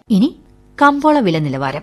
ഇനി കമ്പോള വില നിലവാരം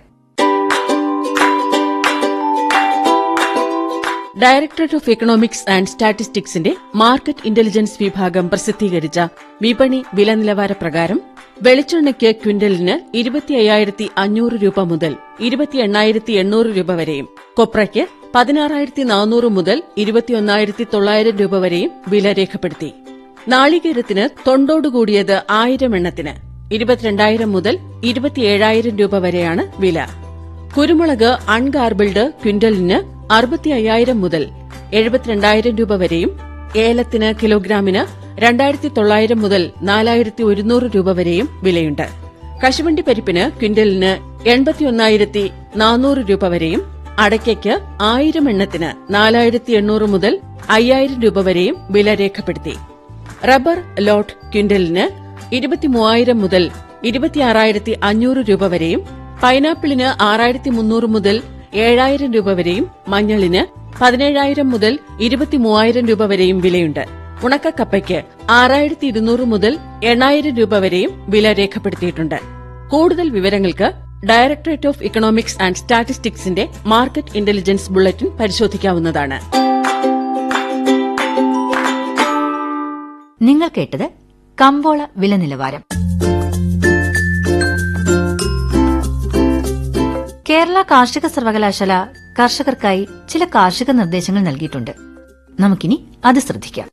ഡയറക്ടറേറ്റ് ഓഫ് എക്കണോമിക്സ് ആൻഡ് സ്റ്റാറ്റിസ്റ്റിക്സിന്റെ മാർക്കറ്റ് ഇന്റലിജൻസ് വിഭാഗം പ്രസിദ്ധീകരിച്ച വിപണി വില നിലവാര പ്രകാരം വെളിച്ചെണ്ണയ്ക്ക് ക്വിന്റലിന് ഇരുപത്തി അയ്യായിരത്തി അഞ്ഞൂറ് രൂപ മുതൽ ഇരുപത്തി എണ്ണായിരത്തി എണ്ണൂറ് രൂപ വരെയും കൊപ്രയ്ക്ക് പതിനാറായിരത്തി നാനൂറ് മുതൽ ഇരുപത്തിയൊന്നായിരത്തി തൊള്ളായിരം രൂപ വരെയും വില രേഖപ്പെടുത്തി നാളികേരത്തിന് തൊണ്ടോടുകൂടിയത് ആയിരം എണ്ണത്തിന് ഇരുപത്തിരണ്ടായിരം മുതൽ ഇരുപത്തിയേഴായിരം രൂപ വരെയാണ് വില കുരുമുളക് അൺഗാർബിൾഡ് ക്വിന്റലിന് അറുപത്തി അയ്യായിരം മുതൽ എഴുപത്തിരണ്ടായിരം രൂപ വരെയും ഏലത്തിന് കിലോഗ്രാമിന് രണ്ടായിരത്തി തൊള്ളായിരം മുതൽ നാലായിരത്തി ഒരുന്നൂറ് രൂപ വരെയും വിലയുണ്ട് കശുവണ്ടി പരിപ്പിന് ക്വിന്റലിന് എൺപത്തിയൊന്നായിരത്തി നാനൂറ് രൂപ വരെയും അടയ്ക്കയ്ക്ക് ആയിരം എണ്ണത്തിന് നാലായിരത്തി എണ്ണൂറ് മുതൽ അയ്യായിരം രൂപ വരെയും വില രേഖപ്പെടുത്തി റബ്ബർ ലോട്ട് ക്വിന്റലിന് ഇരുപത്തിമൂവായിരം മുതൽ ഇരുപത്തിയാറായിരത്തി അഞ്ഞൂറ് രൂപ വരെയും പൈനാപ്പിളിന് ആറായിരത്തി മുന്നൂറ് മുതൽ ഏഴായിരം രൂപ വരെയും മഞ്ഞളിന് പതിനേഴായിരം മുതൽ ഇരുപത്തിമൂവായിരം രൂപ വരെയും വിലയുണ്ട് ഉണക്കക്കപ്പയ്ക്ക് ആറായിരത്തി ഇരുന്നൂറ് മുതൽ എണ്ണായിരം രൂപ വരെയും വില രേഖപ്പെടുത്തിയിട്ടുണ്ട് കൂടുതൽ വിവരങ്ങൾക്ക് ഡയറക്ടറേറ്റ് ഓഫ് ഇക്കണോമിക്സ് ആൻഡ് സ്റ്റാറ്റിസ്റ്റിക്സിന്റെ മാർക്കറ്റ് ഇന്റലിജൻസ് ബുള്ളറ്റിൻ പരിശോധിക്കാവുന്നതാണ് നിങ്ങൾ കേട്ടത് കമ്പോള വില നിലവാരം കേരള കാർഷിക സർവകലാശാല കർഷകർക്കായി ചില കാർഷിക നിർദ്ദേശങ്ങൾ നൽകിയിട്ടുണ്ട് നമുക്കിനി അത് ശ്രദ്ധിക്കാം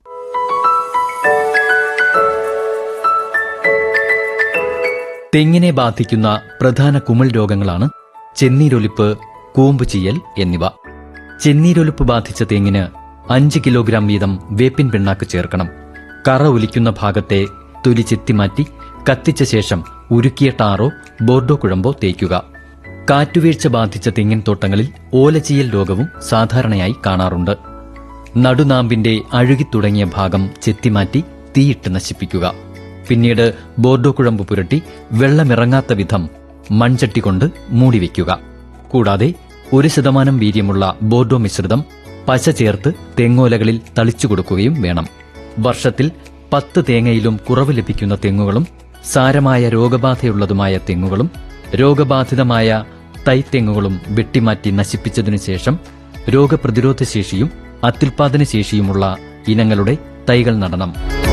തെങ്ങിനെ ബാധിക്കുന്ന പ്രധാന കുമിൾ രോഗങ്ങളാണ് ചെന്നീരൊലിപ്പ് കൂമ്പ് ചീയൽ എന്നിവ ചെന്നീരൊലിപ്പ് ബാധിച്ച തെങ്ങിന് അഞ്ച് കിലോഗ്രാം വീതം വേപ്പിൻ പിണ്ണാക്ക് ചേർക്കണം കറ ഒലിക്കുന്ന ഭാഗത്തെ തൊലി ചെത്തിമാറ്റി കത്തിച്ച ശേഷം ഉരുക്കിയ ടാറോ ബോർഡോ കുഴമ്പോ തേക്കുക കാറ്റുവീഴ്ച ബാധിച്ച തെങ്ങിൻ തോട്ടങ്ങളിൽ ഓലചീയൽ രോഗവും സാധാരണയായി കാണാറുണ്ട് നടുനാമ്പിന്റെ അഴുകിത്തുടങ്ങിയ ഭാഗം ചെത്തിമാറ്റി തീയിട്ട് നശിപ്പിക്കുക പിന്നീട് ബോർഡോ കുഴമ്പ് പുരട്ടി വെള്ളമിറങ്ങാത്ത വിധം മൺചട്ടി കൊണ്ട് മൂടിവെക്കുക കൂടാതെ ഒരു ശതമാനം വീര്യമുള്ള ബോർഡോ മിശ്രിതം പശ ചേർത്ത് തെങ്ങോലകളിൽ തളിച്ചു കൊടുക്കുകയും വേണം വർഷത്തിൽ പത്ത് തേങ്ങയിലും കുറവ് ലഭിക്കുന്ന തെങ്ങുകളും സാരമായ രോഗബാധയുള്ളതുമായ തെങ്ങുകളും രോഗബാധിതമായ തൈത്തെങ്ങുകളും വെട്ടിമാറ്റി നശിപ്പിച്ചതിനു ശേഷം രോഗപ്രതിരോധ ശേഷിയും അത്യുൽപാദന ശേഷിയുമുള്ള ഇനങ്ങളുടെ തൈകൾ നടണം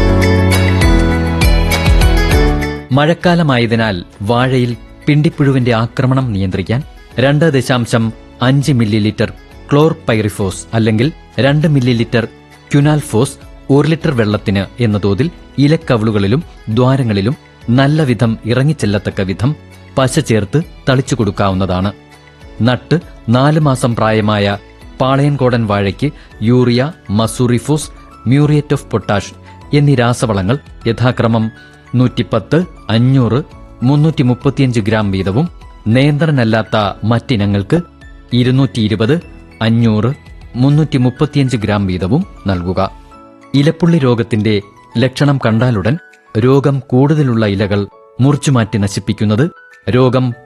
മഴക്കാലമായതിനാൽ വാഴയിൽ പിണ്ടിപ്പുഴുവിന്റെ ആക്രമണം നിയന്ത്രിക്കാൻ രണ്ട് ദശാംശം അഞ്ച് മില്ലി ലിറ്റർ ക്ലോർ പൈറിഫോസ് അല്ലെങ്കിൽ രണ്ട് മില്ലി ലിറ്റർ ക്യുനാൽഫോസ് ഒരു ലിറ്റർ വെള്ളത്തിന് എന്ന തോതിൽ ഇലക്കവളുകളിലും ദ്വാരങ്ങളിലും നല്ല വിധം ഇറങ്ങിച്ചെല്ലത്തക്ക വിധം പശ ചേർത്ത് തളിച്ചു കൊടുക്കാവുന്നതാണ് നട്ട് നാല് മാസം പ്രായമായ പാളയൻകോടൻ വാഴയ്ക്ക് യൂറിയ മസൂറിഫോസ് മ്യൂറിയറ്റ് ഓഫ് പൊട്ടാഷ് എന്നീ രാസവളങ്ങൾ യഥാക്രമം നൂറ്റിപ്പത്ത് അഞ്ഞൂറ് മുന്നൂറ്റി മുപ്പത്തിയഞ്ച് ഗ്രാം വീതവും നിയന്ത്രണമല്ലാത്ത മറ്റിനങ്ങൾക്ക് ഇരുന്നൂറ്റി ഇരുപത് അഞ്ഞൂറ് മുന്നൂറ്റി മുപ്പത്തിയഞ്ച് ഗ്രാം വീതവും നൽകുക ഇലപ്പുള്ളി രോഗത്തിന്റെ ലക്ഷണം കണ്ടാലുടൻ രോഗം കൂടുതലുള്ള ഇലകൾ മുറിച്ചുമാറ്റി നശിപ്പിക്കുന്നത് രോഗം